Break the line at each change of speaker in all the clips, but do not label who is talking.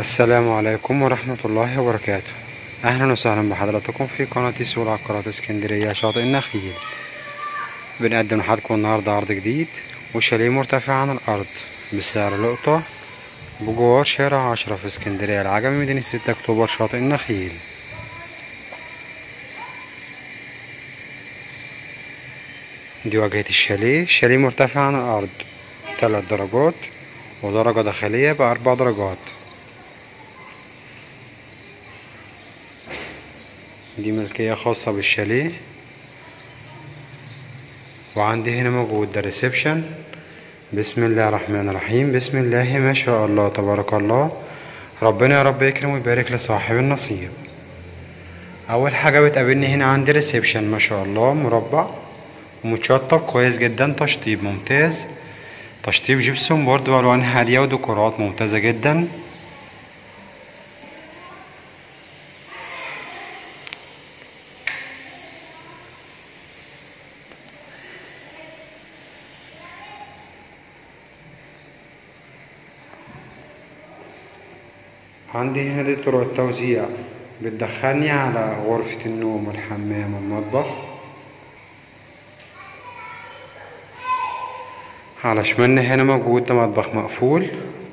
السلام عليكم ورحمة الله وبركاته أهلا وسهلا بحضراتكم في قناة سوق العقارات اسكندرية شاطئ النخيل بنقدم لحضراتكم النهاردة عرض جديد وشاليه مرتفع عن الأرض بسعر لقطة بجوار شارع عشرة في اسكندرية العجمي مدينة ستة أكتوبر شاطئ النخيل دي واجهة الشاليه الشاليه مرتفع عن الأرض تلات درجات ودرجة داخلية بأربع درجات دي ملكية خاصة بالشاليه وعندي هنا موجود ده ريسبشن بسم الله الرحمن الرحيم بسم الله ما شاء الله تبارك الله ربنا يا رب يكرم ويبارك لصاحب النصيب اول حاجة بتقابلني هنا عندي ريسبشن ما شاء الله مربع ومتشطب كويس جدا تشطيب ممتاز تشطيب جبسون بورد والوان هادية وديكورات ممتازة جدا عندي هنا دي طرق التوزيع بتدخلني على غرفة النوم والحمام والمطبخ على شمالنا هنا موجود ده مطبخ مقفول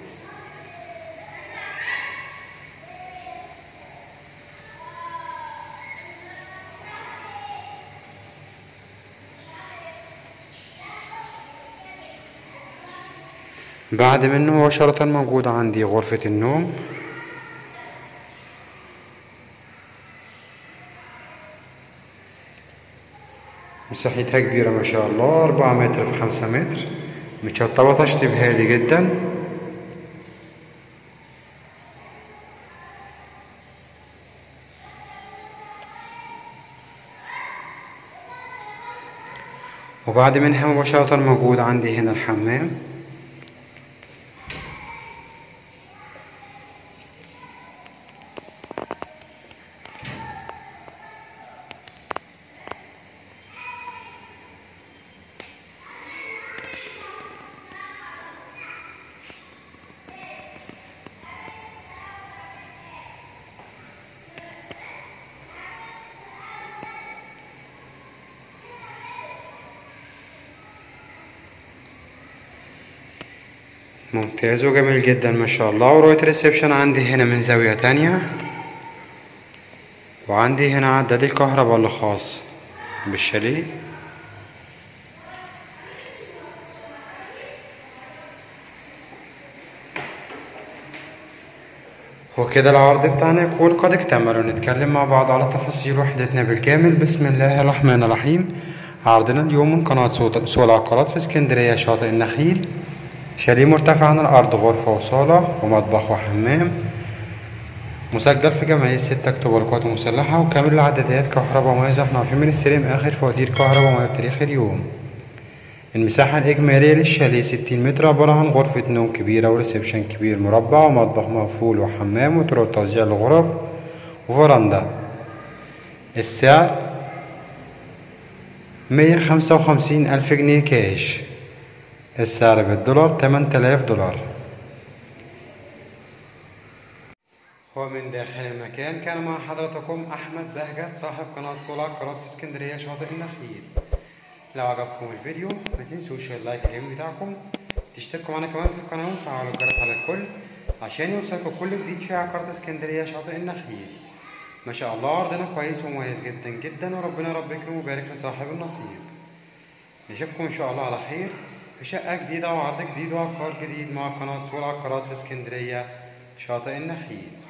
بعد منه مباشرة موجود عندي غرفة النوم مساحتها كبيرة ما شاء الله أربعة متر في خمسة متر متشطبة تشطيب هادي جدا وبعد منها مباشرة موجود عندي هنا الحمام ممتاز وجميل جدا ما شاء الله ورؤية الريسبشن عندي هنا من زاوية تانية وعندي هنا عداد الكهرباء اللي خاص بالشاليه وكده العرض بتاعنا يكون قد اكتمل ونتكلم مع بعض على تفاصيل وحدتنا بالكامل بسم الله الرحمن الرحيم عرضنا اليوم من قناة سوق العقارات في اسكندرية شاطئ النخيل شاليه مرتفع عن الأرض غرفة وصالة ومطبخ وحمام مسجل في جمعية ستة أكتوبر القوات المسلحة وكامل العدادات كهرباء ومياه زي احنا عارفين بنستلم آخر فواتير كهرباء ومياه بتاريخ اليوم المساحة الإجمالية للشاليه ستين متر عبارة عن غرفة نوم كبيرة وريسبشن كبير مربع ومطبخ مقفول وحمام وطرق توزيع الغرف وفرندا السعر مية خمسة وخمسين ألف جنيه كاش السعر بالدولار تمن تلاف دولار ومن داخل المكان كان مع حضراتكم أحمد بهجت صاحب قناة سوق العقارات في اسكندرية شاطئ النخيل لو عجبكم الفيديو ما تنسوش اللايك الجميل بتاعكم تشتركوا معنا كمان في القناة وتفعلوا الجرس على الكل عشان يوصلكوا كل جديد في عقارات اسكندرية شاطئ النخيل ما شاء الله عرضنا كويس ومميز جدا جدا وربنا رب يكرم ويبارك لصاحب النصيب نشوفكم ان شاء الله على خير في شقة جديدة وعرض جديد وعقار جديد مع قناة سوق العقارات في اسكندرية شاطئ النخيل